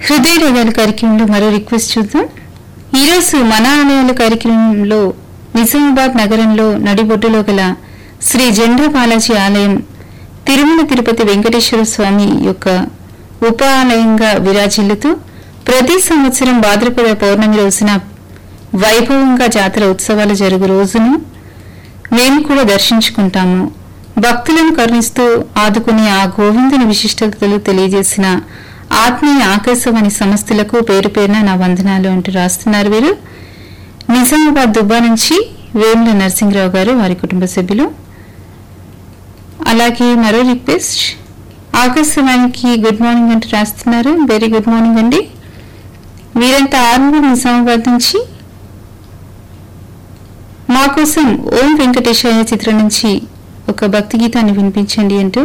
హృదయ రేగాలు కార్యక్రమంలో మరో రిక్వెస్ట్ చూద్దాం ఈరోజు మన ఆలయాల కార్యక్రమంలో నిజామాబాద్ నగరంలో నడిబొడ్డులో గల శ్రీ జెండా బాలాజీ ఆలయం తిరుమల తిరుపతి వెంకటేశ్వర స్వామి యొక్క ఉప ఆలయంగా విరాజిల్లుతూ ప్రతి సంవత్సరం భాద్రపద పౌర్ణమి రోజున వైభవంగా జాతర ఉత్సవాలు జరుగు రోజును మేము కూడా దర్శించుకుంటాము భక్తులను కరుణిస్తూ ఆదుకునే ఆ గోవిందుని విశిష్టతలు తెలియజేసిన ఆత్మీయ ఆకాశవాణి సంస్థలకు పేరు పేరున నా వందనాలు అంటూ రాస్తున్నారు వీరు నిజామాబాద్ దుబ్బా నుంచి వేముల నరసింహరావు గారు వారి కుటుంబ సభ్యులు అలాగే మరో రిక్వెస్ట్ ఆకాశవాణికి గుడ్ మార్నింగ్ అంటూ రాస్తున్నారు వెరీ గుడ్ మార్నింగ్ అండి వీరంతా ఆర్మూర్ నిజామాబాద్ నుంచి మా కోసం ఓం వెంకటేశయ్య చిత్రం నుంచి ఒక భక్తి గీతాన్ని వినిపించండి అంటూ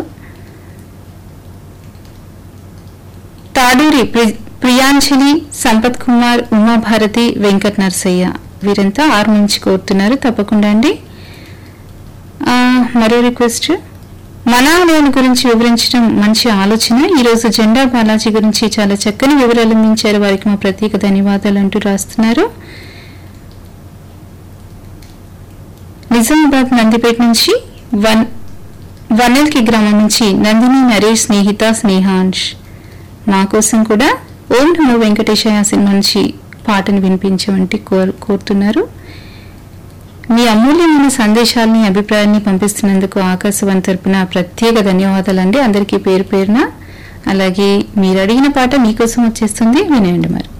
తాడూరి ప్రి- ప్రియాంజలి సంపత్ కుమార్ ఉమాభారతి వెంకట్ నరసయ్య వీరంతా ఆరు నుంచి కోరుతున్నారు తప్పకుండా అండి ఆ, మరో రిక్వెస్ట్ మన ఆలయాల గురించి వివరించడం మంచి ఆలోచన ఈ రోజు జెండా బాలాజీ గురించి చాలా చక్కని వివరాలు అందించారు వారికి మా ప్రత్యేక ధన్యవాదాలు అంటూ రాస్తున్నారు నిజామాబాద్ నందిపేట నుంచి వన్ వనల్కి గ్రామం నుంచి నందిని నరేష్ స్నేహిత స్నేహాంష్ మా కోసం కూడా ఓం నమో వెంకటేశయ సినిమా నుంచి పాటను వినిపించమంటే కోరు కోరుతున్నారు మీ అమూల్యమైన సందేశాలని అభిప్రాయాన్ని పంపిస్తున్నందుకు ఆకాశవాణి తరపున ప్రత్యేక ధన్యవాదాలండి అందరికీ పేరు పేరున అలాగే మీరు అడిగిన పాట మీకోసం వచ్చేస్తుంది వినేయండి మరి